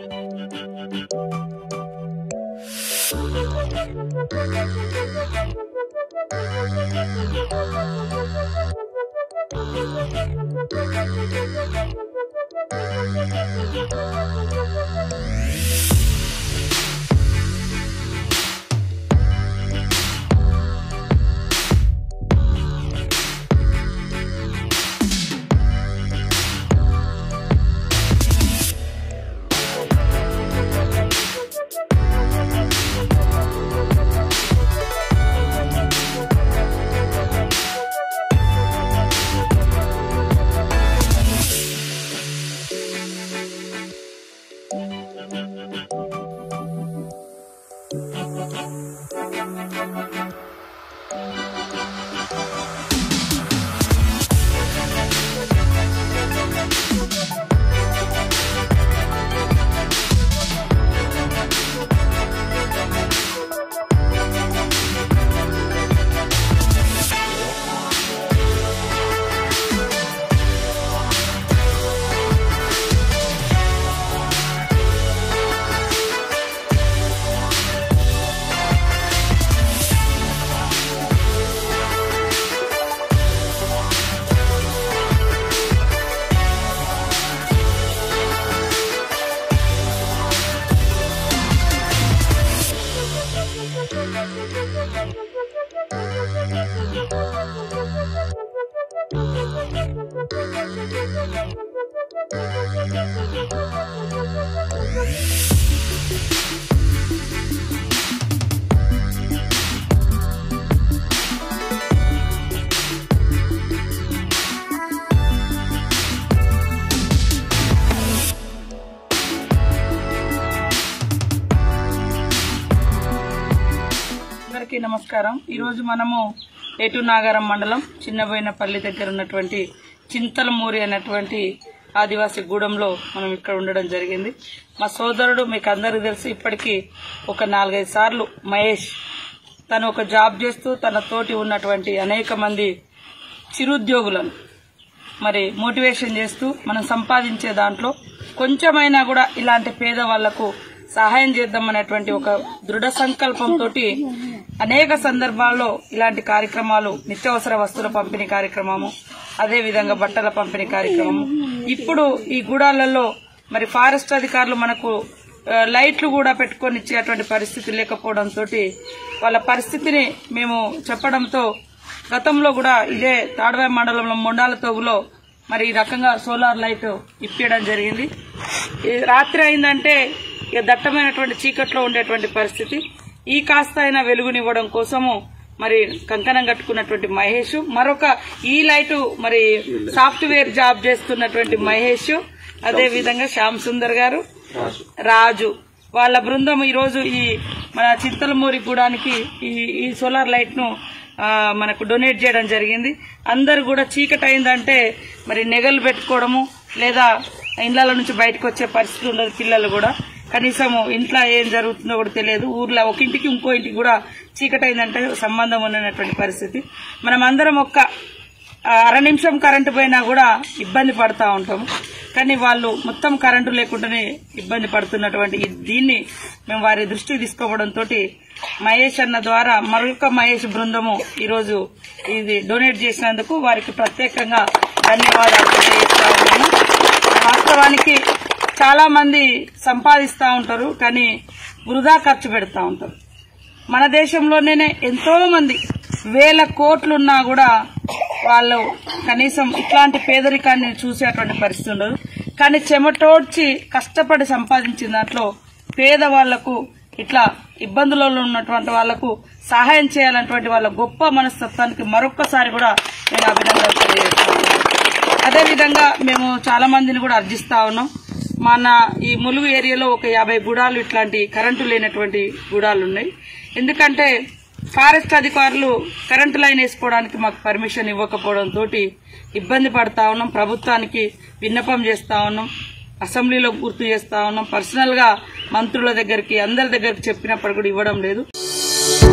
అందరికీ నమస్కారం ఈరోజు మనము ఏటు నాగారం మండలం చిన్నబోయినపల్లి దగ్గర ఉన్నటువంటి చింతలమూరి అనేటువంటి ఆదివాసీ గూడెంలో మనం ఇక్కడ ఉండడం జరిగింది మా సోదరుడు మీకు అందరికీ తెలుసు ఇప్పటికీ ఒక నాలుగైదు సార్లు మహేష్ తను ఒక జాబ్ చేస్తూ తన తోటి ఉన్నటువంటి అనేక మంది చిరుద్యోగులను మరి మోటివేషన్ చేస్తూ మనం సంపాదించే దాంట్లో కొంచెమైనా కూడా ఇలాంటి పేదవాళ్లకు సహాయం చేద్దామనేటువంటి ఒక దృఢ సంకల్పంతో అనేక సందర్భాల్లో ఇలాంటి కార్యక్రమాలు నిత్యావసర వస్తువుల పంపిణీ కార్యక్రమము అదే విధంగా బట్టల పంపిణీ కార్యక్రమము ఇప్పుడు ఈ గూడాలలో మరి ఫారెస్ట్ అధికారులు మనకు ఆ, లైట్లు కూడా పెట్టుకొని ఇచ్చేటువంటి పరిస్థితి లేకపోవడంతో వాళ్ళ పరిస్థితిని మేము చెప్పడంతో గతంలో కూడా ఇదే తాడవాయి మండలంలో మొండాల తోగులో మరి ఈ రకంగా సోలార్ లైట్ ఇప్పించడం జరిగింది ఈ రాత్రి అయిందంటే ఇక దట్టమైనటువంటి చీకట్లో ఉండేటువంటి పరిస్థితి ఈ కాస్త అయినా వెలుగునివ్వడం కోసము మరి కంకణం కట్టుకున్నటువంటి మహేష్ మరొక ఈ లైటు మరి సాఫ్ట్వేర్ జాబ్ చేస్తున్నటువంటి మహేష్ అదే విధంగా శ్యామ్ సుందర్ గారు రాజు వాళ్ళ బృందం ఈ రోజు ఈ మన చింతలమూరి గూడానికి ఈ ఈ సోలార్ లైట్ ను ఆ, మనకు డొనేట్ చేయడం జరిగింది అందరు కూడా చీకటి అయిందంటే మరి నెగలు పెట్టుకోవడము లేదా ఇళ్ల నుంచి బయటకు వచ్చే పరిస్థితి ఉండదు పిల్లలు కూడా కనీసము ఇంట్లో ఏం జరుగుతుందో కూడా తెలియదు ఊర్లో ఒక ఇంటికి ఇంకో ఇంటికి కూడా చీకటి అయిందంటే సంబంధం ఉన్నటువంటి పరిస్థితి మనం అందరం ఒక్క ఆ, అర నిమిషం కరెంటు పోయినా కూడా ఇబ్బంది పడతా ఉంటాము కానీ వాళ్ళు మొత్తం కరెంటు లేకుండానే ఇబ్బంది పడుతున్నటువంటి ఈ- దీన్ని మేము వారి దృష్టికి తీసుకోవడంతో మహేష్ అన్న ద్వారా మరొక మహేష్ బృందము ఈరోజు ఇది డొనేట్ చేసినందుకు వారికి ప్రత్యేకంగా ధన్యవాదాలు తెలియజేస్తా ఉన్నాను వాస్తవానికి చాలా మంది సంపాదిస్తా ఉంటారు కానీ వృధా ఖర్చు పెడతా ఉంటారు మన దేశంలోనే ఎంతో మంది వేల కోట్లున్నా కూడా వాళ్ళు కనీసం ఇట్లాంటి పేదరికాన్ని చూసేటువంటి పరిస్థితి ఉండదు కానీ చెమటోడ్చి కష్టపడి సంపాదించిన దాంట్లో పేదవాళ్లకు ఇట్లా ఇబ్బందులలో ఉన్నటువంటి వాళ్లకు సహాయం చేయాలన్నటువంటి వాళ్ళ గొప్ప మనస్తత్వానికి మరొక్కసారి కూడా నేను అభినందనలు తెలియజేస్తున్నాను అదేవిధంగా మేము చాలా మందిని కూడా అర్జిస్తా ఉన్నాం మన ఈ ములుగు ఏరియాలో ఒక యాభై గుడాలు ఇట్లాంటి కరెంటు లేనటువంటి గుడాలు ఉన్నాయి ఎందుకంటే ఫారెస్ట్ అధికారులు కరెంటు లైన్ వేసుకోవడానికి మాకు పర్మిషన్ ఇవ్వకపోవడంతో ఇబ్బంది పడతా ఉన్నాం ప్రభుత్వానికి విన్నపం చేస్తా ఉన్నాం అసెంబ్లీలో గుర్తు చేస్తా ఉన్నాం పర్సనల్ గా మంత్రుల దగ్గరికి అందరి దగ్గరికి చెప్పినప్పుడు కూడా ఇవ్వడం లేదు